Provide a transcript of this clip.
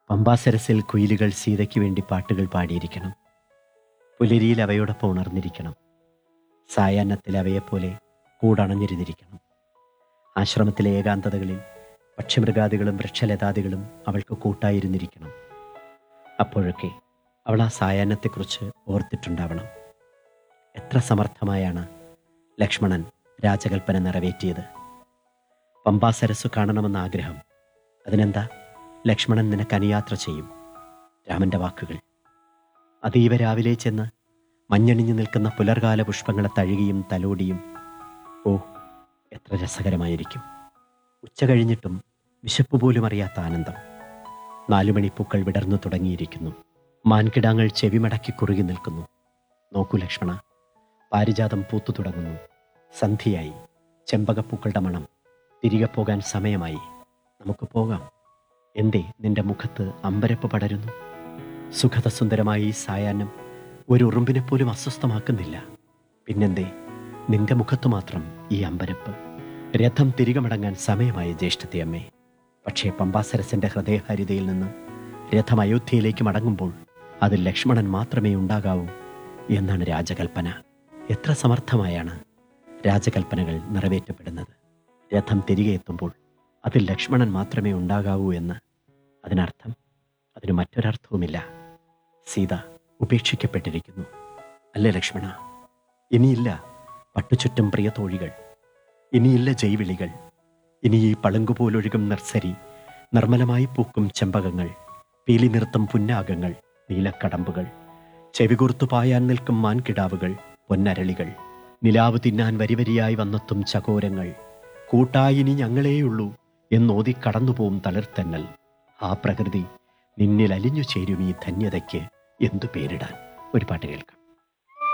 പമ്പാസരസിൽ കുയിലുകൾ സീതയ്ക്ക് വേണ്ടി പാട്ടുകൾ പാടിയിരിക്കണം പുലരിയിൽ അവയോടൊപ്പം ഉണർന്നിരിക്കണം സായാഹ്നത്തിൽ അവയെപ്പോലെ കൂടണഞ്ഞിരുന്നിരിക്കണം ആശ്രമത്തിലെ ഏകാന്തതകളിൽ പക്ഷിമൃഗാദികളും വൃക്ഷലതാദികളും അവൾക്ക് കൂട്ടായിരുന്നിരിക്കണം അപ്പോഴൊക്കെ അവൾ ആ സായാഹ്നത്തെക്കുറിച്ച് ഓർത്തിട്ടുണ്ടാവണം എത്ര സമർത്ഥമായാണ് ലക്ഷ്മണൻ രാജകൽപ്പന നിറവേറ്റിയത് പമ്പാസരസ് കാണണമെന്ന ആഗ്രഹം അതിനെന്താ ലക്ഷ്മണൻ നിനക്ക് അനുയാത്ര ചെയ്യും രാമന്റെ വാക്കുകൾ അതീവ രാവിലെ ചെന്ന് മഞ്ഞണിഞ്ഞു നിൽക്കുന്ന പുലർകാല പുഷ്പങ്ങളെ തഴുകിയും തലോടിയും ഓ എത്ര രസകരമായിരിക്കും ഉച്ച കഴിഞ്ഞിട്ടും വിശപ്പ് പോലും അറിയാത്ത ആനന്ദം നാലുമണിപ്പൂക്കൾ വിടർന്നു തുടങ്ങിയിരിക്കുന്നു മാൻകിടാങ്ങൾ ചെവിമടക്കി കുറുകി നിൽക്കുന്നു നോക്കൂ ലക്ഷ്മണ പാരിജാതം പൂത്തു തുടങ്ങുന്നു സന്ധിയായി ചെമ്പകപ്പൂക്കളുടെ മണം തിരികെ പോകാൻ സമയമായി നമുക്ക് പോകാം എന്തേ നിന്റെ മുഖത്ത് അമ്പരപ്പ് പടരുന്നു സുഖതസുന്ദരമായ ഈ സായാഹ്നം ഒരു ഉറുമ്പിനെ പോലും അസ്വസ്ഥമാക്കുന്നില്ല പിന്നെന്തേ നിന്റെ മുഖത്ത് മാത്രം ഈ അമ്പരപ്പ് രഥം തിരികെ മടങ്ങാൻ സമയമായി ജ്യേഷ്ഠത്തെ അമ്മേ പക്ഷേ പമ്പാസരസന്റെ ഹൃദയഹാരിതയിൽ നിന്ന് രഥം അയോധ്യയിലേക്ക് മടങ്ങുമ്പോൾ അത് ലക്ഷ്മണൻ മാത്രമേ ഉണ്ടാകാവൂ എന്നാണ് രാജകൽപ്പന എത്ര സമർത്ഥമായാണ് രാജകൽപ്പനകൾ നിറവേറ്റപ്പെടുന്നത് രഥം തിരികെ എത്തുമ്പോൾ അതിൽ ലക്ഷ്മണൻ മാത്രമേ ഉണ്ടാകാവൂ എന്ന് അതിനർത്ഥം അതിന് മറ്റൊരർത്ഥവുമില്ല സീത ഉപേക്ഷിക്കപ്പെട്ടിരിക്കുന്നു അല്ലേ ലക്ഷ്മണ ഇനിയില്ല പട്ടുചുറ്റും പ്രിയ തോഴികൾ ഇനിയില്ല ജൈവിളികൾ ഇനി ഈ പളുങ്കുപോലൊഴുകും നർസരി നിർമ്മലമായി പൂക്കും ചെമ്പകങ്ങൾ പീലി നിർത്തും പുന്നാകങ്ങൾ നീലക്കടമ്പുകൾ ചെവികുർത്തു പായാൻ നിൽക്കും മാൻകിടാവുകൾ പൊന്നരളികൾ നിലാവ് തിന്നാൻ വരിവരിയായി വന്നെത്തും ചകോരങ്ങൾ കൂട്ടായിനി ഞങ്ങളേയുള്ളൂ എന്നോതി കടന്നുപോകും തളിർത്തന്നൽ ആ പ്രകൃതി നിന്നിൽ അലിഞ്ഞു ചേരും ഈ ധന്യതയ്ക്ക് എന്തു പേരിടാൻ ഒരു പാട്ട് കേൾക്കാം